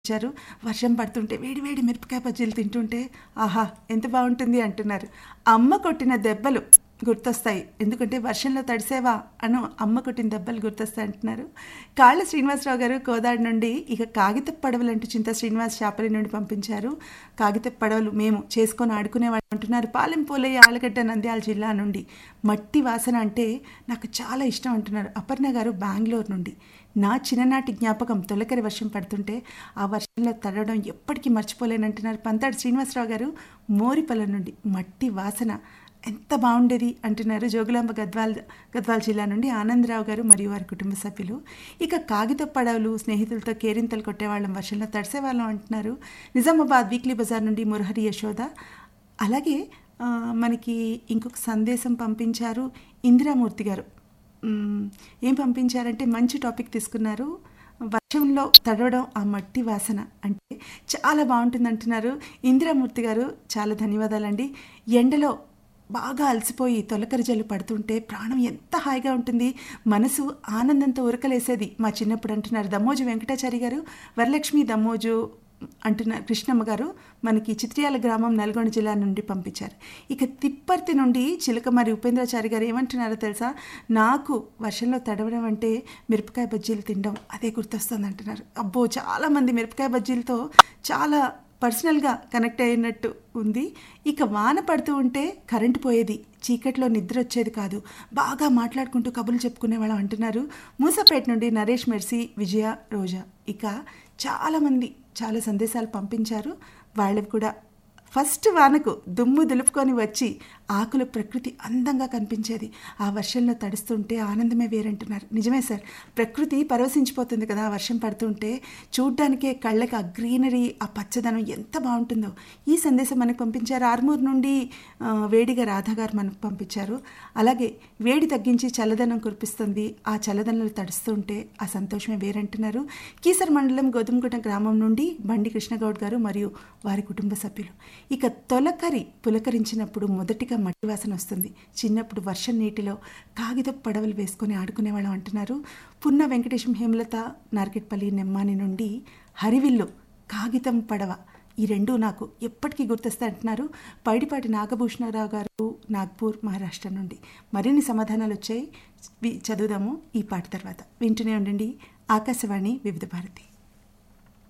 ఇచ్చారు వర్షం పడుతుంటే వేడి వేడి మిరపకాయ బజ్జీలు తింటుంటే ఆహా ఎంత బాగుంటుంది అంటున్నారు అమ్మ కొట్టిన దెబ్బలు గుర్తొస్తాయి ఎందుకంటే వర్షంలో తడిసేవా అను అమ్మ కొట్టిన దెబ్బలు గుర్తొస్తాయి అంటున్నారు కాళ్ళ శ్రీనివాసరావు గారు కోదాడు నుండి ఇక కాగిత పడవలు అంటూ చింత శ్రీనివాస్ చాపలి నుండి పంపించారు కాగిత పడవలు మేము చేసుకొని ఆడుకునేవాళ్ళు అంటున్నారు పాలెం పోలయ్య ఆలగడ్డ నంద్యాల జిల్లా నుండి మట్టి వాసన అంటే నాకు చాలా ఇష్టం అంటున్నారు అపర్ణ గారు బెంగళూరు నుండి నా చిన్ననాటి జ్ఞాపకం తొలకరి వర్షం పడుతుంటే ఆ వర్షంలో తడవడం ఎప్పటికీ మర్చిపోలేనంటున్నారు పంతాడు శ్రీనివాసరావు గారు మోరిపల్ల నుండి మట్టి వాసన ఎంత బాగుండేది అంటున్నారు జోగులాంబ గద్వాల్ గద్వాల్ జిల్లా నుండి ఆనందరావు గారు మరియు వారి కుటుంబ సభ్యులు ఇక కాగిత పడవలు స్నేహితులతో కేరింతలు కొట్టేవాళ్ళం వర్షంలో తడిసేవాళ్ళం అంటున్నారు నిజామాబాద్ వీక్లీ బజార్ నుండి మురహరి యశోద అలాగే ఆ, మనకి ఇంకొక సందేశం పంపించారు ఇందిరామూర్తి గారు మ్, ఏం పంపించారంటే మంచి టాపిక్ తీసుకున్నారు వర్షంలో తడవడం ఆ మట్టి వాసన అంటే చాలా బాగుంటుంది అంటున్నారు ఇందిరామూర్తి గారు చాలా ధన్యవాదాలండి ఎండలో బాగా అలసిపోయి తొలకరి జల్లు పడుతుంటే ప్రాణం ఎంత హాయిగా ఉంటుంది మనసు ఆనందంతో ఉరకలేసేది మా చిన్నప్పుడు అంటున్నారు దమ్మోజు వెంకటాచారి గారు వరలక్ష్మి దమ్మోజు అంటున్నారు కృష్ణమ్మ గారు మనకి చిత్రియాల గ్రామం నల్గొండ జిల్లా నుండి పంపించారు ఇక తిప్పర్తి నుండి చిలకమరి ఉపేంద్రాచారి గారు ఏమంటున్నారో తెలుసా నాకు వర్షంలో తడవడం అంటే మిరపకాయ బజ్జీలు తినడం అదే గుర్తొస్తుంది అంటున్నారు అబ్బో చాలామంది మిరపకాయ బజ్జీలతో చాలా పర్సనల్గా కనెక్ట్ అయినట్టు ఉంది ఇక వాన పడుతూ ఉంటే కరెంటు పోయేది చీకట్లో నిద్ర వచ్చేది కాదు బాగా మాట్లాడుకుంటూ కబుర్లు చెప్పుకునేవాళ్ళం అంటున్నారు మూసపేట నుండి నరేష్ మెర్సీ విజయ రోజా ఇక చాలామంది చాలా సందేశాలు పంపించారు వాళ్ళవి కూడా ఫస్ట్ వానకు దుమ్ము దులుపుకొని వచ్చి ఆకుల ప్రకృతి అందంగా కనిపించేది ఆ వర్షంలో తడుస్తుంటే ఆనందమే వేరంటున్నారు నిజమే సార్ ప్రకృతి పరవశించిపోతుంది కదా ఆ వర్షం పడుతుంటే చూడ్డానికే కళ్ళకి ఆ గ్రీనరీ ఆ పచ్చదనం ఎంత బాగుంటుందో ఈ సందేశం మనకు పంపించారు ఆర్మూర్ నుండి ఆ, వేడిగా రాధా గారు మనకు పంపించారు అలాగే వేడి తగ్గించి చల్లదనం కురిపిస్తుంది ఆ చల్లదనంలో తడుస్తుంటే ఆ సంతోషమే వేరంటున్నారు కీసర్ మండలం గోధుమగుట్ట గ్రామం నుండి బండి కృష్ణగౌడ్ గారు మరియు వారి కుటుంబ సభ్యులు ఇక తొలకరి పులకరించినప్పుడు మొదటిగా మట్టి వాసన వస్తుంది చిన్నప్పుడు వర్షం నీటిలో కాగిత పడవలు వేసుకొని ఆడుకునేవాళ్ళం అంటున్నారు పున్న వెంకటేశం హేమలత నార్కెట్పల్లి నెమ్మాని నుండి హరివిల్లు కాగితం పడవ ఈ రెండు నాకు ఎప్పటికీ గుర్తొస్తాయి అంటున్నారు పైడిపాటి నాగభూషణరావు గారు నాగ్పూర్ మహారాష్ట్ర నుండి మరిన్ని సమాధానాలు వచ్చాయి వి- చదువుదాము ఈ పాట తర్వాత వింటూనే ఉండండి ఆకాశవాణి వివిధ భారతి